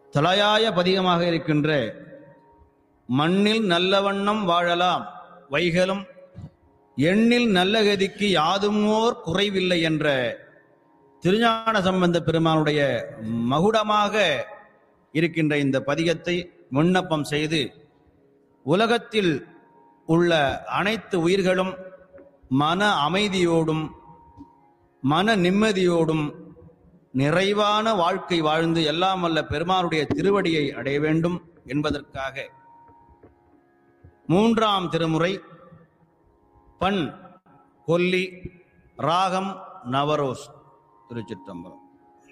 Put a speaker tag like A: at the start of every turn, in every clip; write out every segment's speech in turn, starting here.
A: தலையாய பதிகமாக இருக்கின்ற மண்ணில் நல்ல வண்ணம் வாழலாம் வைகளும் எண்ணில் நல்ல கதிக்கு யாதுமோர் குறைவில்லை என்ற திருஞான சம்பந்த பெருமானுடைய மகுடமாக இருக்கின்ற இந்த பதிகத்தை விண்ணப்பம் செய்து உலகத்தில் உள்ள அனைத்து உயிர்களும் மன அமைதியோடும் மன நிம்மதியோடும் நிறைவான வாழ்க்கை வாழ்ந்து எல்லாம் வல்ல பெருமானுடைய திருவடியை அடைய வேண்டும் என்பதற்காக மூன்றாம் திருமுறை பண் கொல்லி ராகம் நவரோஸ் திருச்சிற்றம்பலம்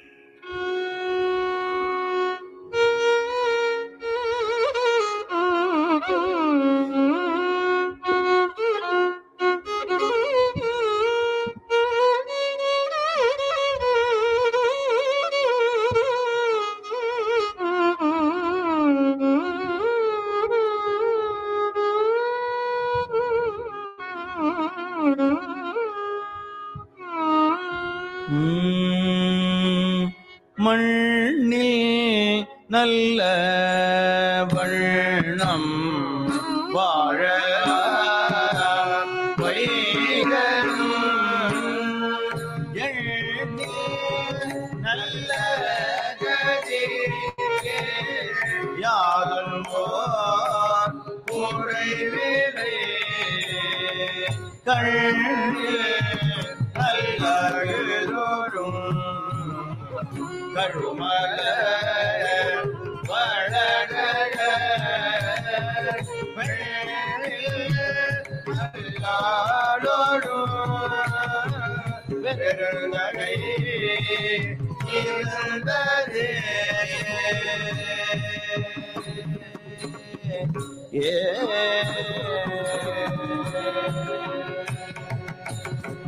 A: உம், மண்ணில் நல்ல வண்ணம் வாழ வைகளும் எண்ணில் நல்ல கதிக்கு யாதும் ஓர் குறைவில்லை கண்ணில் நல்லோரும் கழுமல வளரக நல்லாடோடும் பெருநகை இருந்ததே ஏ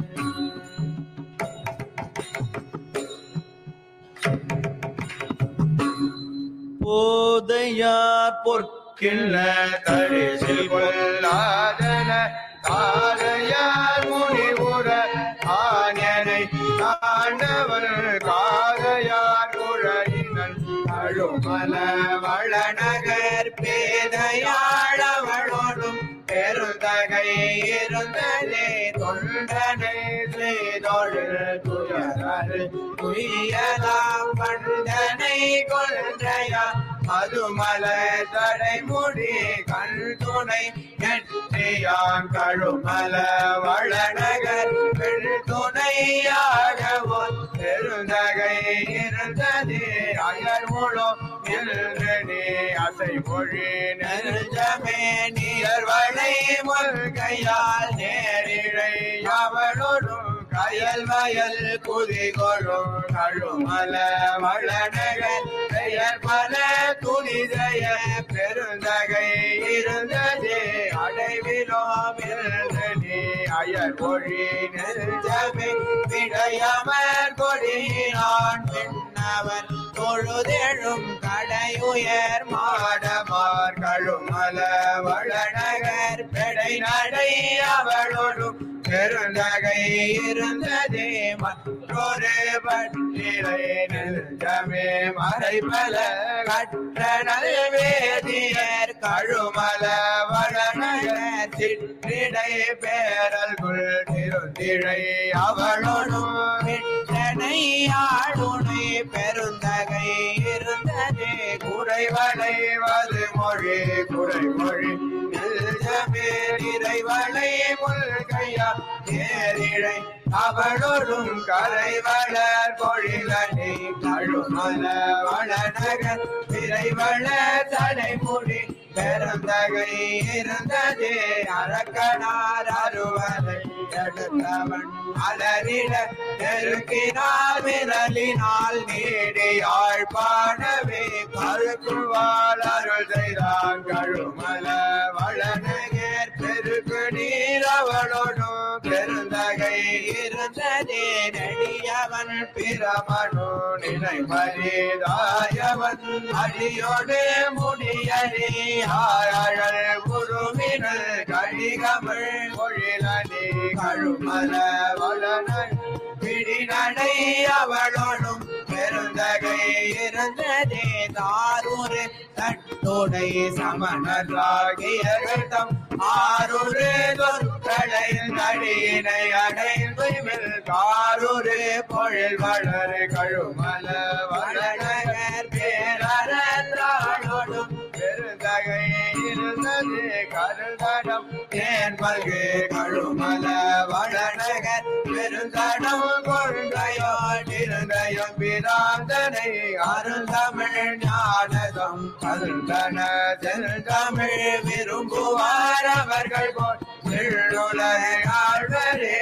A: போதையார் பொற்கில்ல தரிசில் கொள்ளாதன காதையார் முனிவுற ஆஞனை ஆண்டவர் காதையார் குழையினன் அழுமல வளநகர் பேதையாழவளோடும் பெருந்தகை இருந்ததே தொண்டனை செய்தொழில் துயரரு துயலாம் பண்டனை கொன்றையா மதுமல தடைமுடி கண் துணை நெற்றியான் கழுமல வளநகர் பெண் துணையாகவோ பெருந்தகை இருந்ததே அயர் முழோ நின்றனே அசை மொழி நெருஞ்சமே நீர் வளை முல்கையால் நேரிழை அவளோடும் கயல் வயல் குதிகொழும் கழுமல வளநகர் பெயர் பல துணிதய பெருந்தகை இருந்ததே அடைவிலோம் இருந்தனே அயர் மொழி நெருஞ்சமே விடையமர் கொடியினான் பின்னவன் தொழுதெழும் கடையுயர் மாடமார் கழுமல வளநகர் பெடை நடை அவளோடும் பெருந்தகை இருந்ததே மற்றொரு பற்றிலை நெஞ்சமே மறைபல கற்ற நல்வேதியர் கழுமல வளநகர் சிற்றிடை பேரல்குள் திருந்திழை அவளோடும் விட்டனை ஆளுனை பெருந்தகை இருந்ததே குறைவளைவது மொழி குறைமொழி நெஞ்சமே நிறைவளை முல்கையா நேரிழை அவளோடும் கரை வளர் பொழிலனை கழுமல வளநகர் விரைவள தலைமுடி பெருந்தகை இருந்ததே அரக்கனார் அருவரை எடுத்தவன் அலறிட நெருக்கினால் விரலினால் நீடியாள் பாடவே கருக்குவாள் அருள் செய்தான் கழுமல வளநகர் பெருக்கு நீர் அவளோடும் பெருந்தகை இருந்ததே நெடியவன் பிரமனு நினைவரிதாயவன் அடியோடு முடியறி ஆழல் குருவினல் கழிகமிழ் பொழிலனே கழுமல வளன பிடிநடை அவளோடும் பெருந்தகை இருந்ததே தாரூரு தட்டோடை சமணராகியர்கள் தம் ஆரூரு தொற்களையில் நடியினை அடைவில் காரூரு பொழில் வளர் கழுமல வளநகர் பேரறாளோடும் பெருந்தகை இருந்தது கருதடம் தேன்பல்கு கழுமல வளநகர் பெருந்தடம் கொள்கையோடிருந்தையும் பிராந்தனை அருந்தமிழ் ஞானதம் அருந்தன செல்தமிழ் விரும்புவார் அவர்கள் போல் ஆழ்வரே